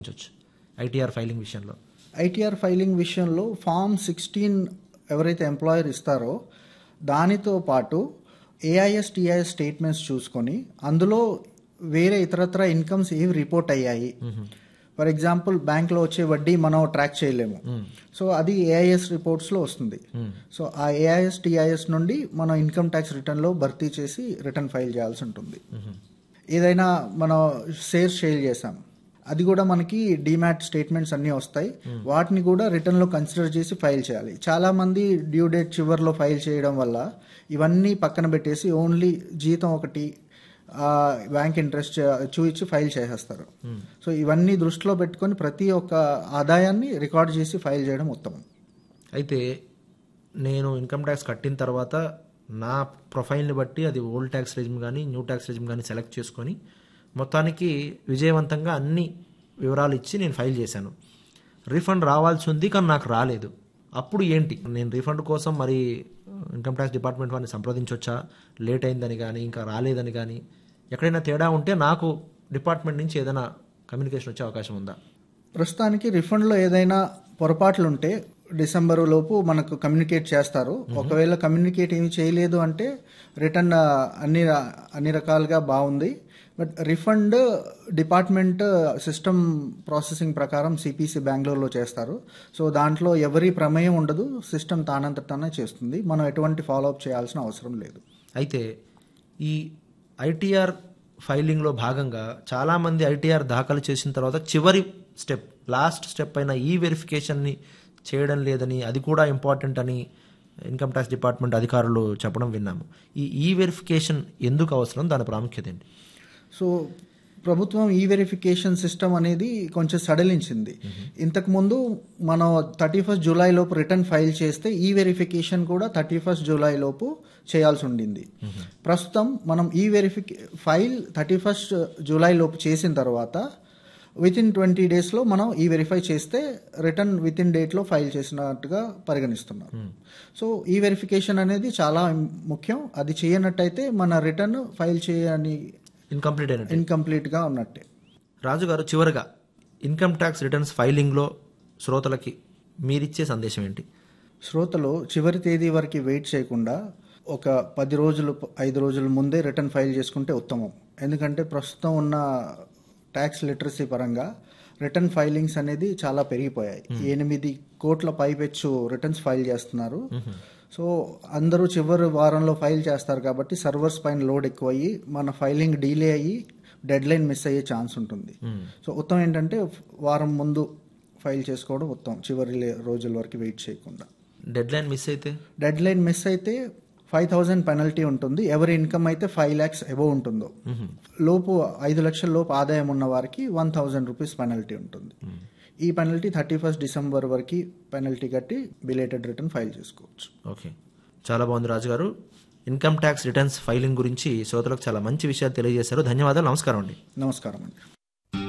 ఉంచొచ్చు ITR filing విషయంలో ITR filing విషయంలో form sixteen ఎవరైతే ఎంప్లాయర్ ఇస్తారో దానితో పాటు ఏఐఎస్ టిఐఎస్ స్టేట్మెంట్స్ చూసుకొని అందులో వేరే ఇతరత్ర ఇన్కమ్స్ ఏవి రిపోర్ట్ అయ్యాయి ఫర్ ఎగ్జాంపుల్ బ్యాంక్లో వచ్చే వడ్డీ మనం ట్రాక్ చేయలేము సో అది ఏఐఎస్ రిపోర్ట్స్లో వస్తుంది సో ఆ ఏఐఎస్ టిఐఎస్ నుండి మనం ఇన్కమ్ ట్యాక్స్ రిటర్న్లో భర్తీ చేసి రిటర్న్ ఫైల్ చేయాల్సి ఉంటుంది ఏదైనా మనం షేర్స్ సేల్ చేసాం అది కూడా మనకి డిమాట్ స్టేట్మెంట్స్ అన్నీ వస్తాయి వాటిని కూడా రిటర్న్లో కన్సిడర్ చేసి ఫైల్ చేయాలి చాలా మంది డ్యూ డేట్ చివరిలో ఫైల్ చేయడం వల్ల ఇవన్నీ పక్కన పెట్టేసి ఓన్లీ జీతం ఒకటి బ్యాంక్ ఇంట్రెస్ట్ చూపించి ఫైల్ చేసేస్తారు సో ఇవన్నీ దృష్టిలో పెట్టుకొని ప్రతి ఒక్క ఆదాయాన్ని రికార్డ్ చేసి ఫైల్ చేయడం ఉత్తమం అయితే నేను ఇన్కమ్ ట్యాక్స్ కట్టిన తర్వాత నా ప్రొఫైల్ని బట్టి అది ఓల్డ్ ట్యాక్స్ రెజిమ్ కానీ న్యూ ట్యాక్స్ రెజిమ్ కానీ సెలెక్ట్ చేసుకొని మొత్తానికి విజయవంతంగా అన్ని వివరాలు ఇచ్చి నేను ఫైల్ చేశాను రీఫండ్ రావాల్సి ఉంది కానీ నాకు రాలేదు అప్పుడు ఏంటి నేను రీఫండ్ కోసం మరి ఇన్కమ్ ట్యాక్స్ డిపార్ట్మెంట్ వారిని సంప్రదించవచ్చా లేట్ అయిందని కానీ ఇంకా రాలేదని కానీ ఎక్కడైనా తేడా ఉంటే నాకు డిపార్ట్మెంట్ నుంచి ఏదైనా కమ్యూనికేషన్ వచ్చే అవకాశం ఉందా ప్రస్తుతానికి రిఫండ్లో ఏదైనా పొరపాట్లు ఉంటే డిసెంబర్ లోపు మనకు కమ్యూనికేట్ చేస్తారు ఒకవేళ కమ్యూనికేట్ ఏమి చేయలేదు అంటే రిటర్న్ అన్ని అన్ని రకాలుగా బాగుంది but refund department system processing ప్రకారం సిపిసి బెంగళూరులో చేస్తారు సో దాంట్లో ఎవరి ప్రమేయం ఉండదు సిస్టమ్ తానంతటానే చేస్తుంది మనం ఎటువంటి ఫాలోఅప్ చేయాల్సిన అవసరం లేదు అయితే ఈ ఐటీఆర్ ఫైలింగ్లో భాగంగా చాలామంది ఐటీఆర్ దాఖలు చేసిన తర్వాత చివరి స్టెప్ లాస్ట్ స్టెప్ అయిన ఈ వెరిఫికేషన్ని చేయడం లేదని అది కూడా ఇంపార్టెంట్ అని ఇన్కమ్ ట్యాక్స్ డిపార్ట్మెంట్ అధికారులు చెప్పడం విన్నాము ఈ ఈ వెరిఫికేషన్ ఎందుకు అవసరం దాని ప్రాముఖ్యత ఏంటి సో ప్రభుత్వం ఈ వెరిఫికేషన్ సిస్టమ్ అనేది కొంచెం సడలించింది ఇంతకుముందు మనం థర్టీ ఫస్ట్ జూలై లోపు రిటర్న్ ఫైల్ చేస్తే ఈ వెరిఫికేషన్ కూడా థర్టీ ఫస్ట్ జూలై లోపు చేయాల్సి ఉండింది ప్రస్తుతం మనం ఈ వెరిఫికే ఫైల్ థర్టీ ఫస్ట్ జూలై లోపు చేసిన తర్వాత విత్ ఇన్ ట్వంటీ డేస్లో మనం ఈ వెరిఫై చేస్తే రిటర్న్ విత్ ఇన్ డేట్లో ఫైల్ చేసినట్టుగా పరిగణిస్తున్నారు సో ఈ వెరిఫికేషన్ అనేది చాలా ముఖ్యం అది చేయనట్టయితే మన రిటర్న్ ఫైల్ చేయని ఇన్కంప్లీట్ అయినట్టు ఇన్కంప్లీట్గా ఉన్నట్టే రాజు గారు చివరగా ఇన్కమ్ ట్యాక్స్ రిటర్న్స్ ఫైలింగ్లో శ్రోతలకి మీరిచ్చే సందేశం ఏంటి శ్రోతలు చివరి తేదీ వరకు వెయిట్ చేయకుండా ఒక పది రోజులు ఐదు రోజుల ముందే రిటర్న్ ఫైల్ చేసుకుంటే ఉత్తమం ఎందుకంటే ప్రస్తుతం ఉన్న ట్యాక్స్ లిటరసీ పరంగా రిటర్న్ ఫైలింగ్స్ అనేది చాలా పెరిగిపోయాయి ఎనిమిది కోట్ల పైపెచ్చు రిటర్న్స్ ఫైల్ చేస్తున్నారు సో అందరూ చివరి వారంలో ఫైల్ చేస్తారు కాబట్టి సర్వర్స్ పైన లోడ్ ఎక్కువయ్యి మన ఫైలింగ్ డీలే అయ్యి డెడ్ లైన్ మిస్ అయ్యే ఛాన్స్ ఉంటుంది సో ఉత్తమం ఏంటంటే వారం ముందు ఫైల్ చేసుకోవడం ఉత్తమం చివరి లే- రోజుల వరకు వెయిట్ చేయకుండా డెడ్ లైన్ మిస్ అయితే డెడ్ లైన్ మిస్ అయితే ఫైవ్ థౌజండ్ పెనల్టీ ఉంటుంది ఎవరి ఇన్కమ్ అయితే ఫైవ్ ల్యాక్స్ ఎబో ఉంటుందో లోపు ఐదు లక్షల లోపు ఆదాయం ఉన్న వారికి వన్ థౌజండ్ రూపీస్ పెనల్టీ ఉంటుంది ఈ పెనల్టీ థర్టీ ఫస్ట్ డిసెంబర్ వరకు పెనల్టీ కట్టి బిలేటెడ్ రిటర్న్ ఫైల్ చేసుకోవచ్చు ఓకే చాలా బాగుంది రాజు గారు ఇన్కమ్ ట్యాక్స్ రిటర్న్స్ ఫైలింగ్ గురించి శ్రోతలకు చాలా మంచి విషయాలు తెలియజేశారు ధన్యవాదాలు నమస్కారం అండి నమస్కారం అండి